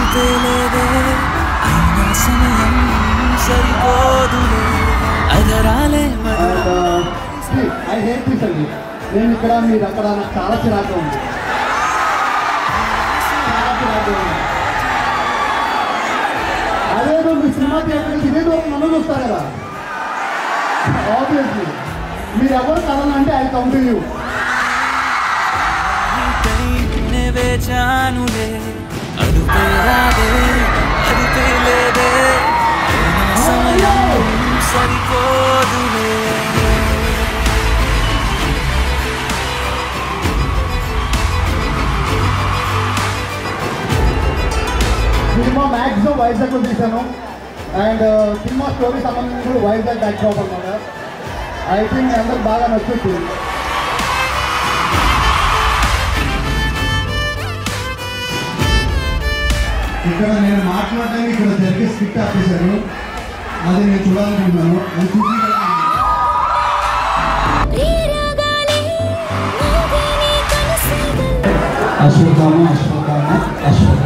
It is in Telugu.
అడుపే లేదే అయినా సమయం సరిపోదులే అధరాలే వదల ఐ హేట్ దిస్ అండి నేను ఇక్కడ మీరు అక్కడ నాకు చాలా చిరాకు ఉంది చాలా చిరాకు ఉంది అదేదో మీ సినిమా థియేటర్కి ఇదే దూరం నన్ను చూస్తారు కదా ఆబ్వియస్లీ మీరు ఎవరు కదలంటే ఐ కమ్ టు యూ నీకై వేచానులే అడుపే రాదే అడుపే లేదే అయినా సమయం సరిపోదులే సినిమా మ్యాక్సిమం వైజాగ్లో తీశాను అండ్ సినిమా స్టోరీ సంబంధించి కూడా వైజాగ్ బ్యాక్ డ్రాప్ అనమాట ఐ థింక్ అందరికి బాగా నచ్చుతుంది ఇక్కడ నేను మాట్లాడడానికి ఇక్కడ జరిగే స్కిట్ ఆపేశారు అది నేను చూడాలనుకుంటున్నాను అది చూసి అశ్వత్థామ అశ్వత్థామ అశ్వత్థామ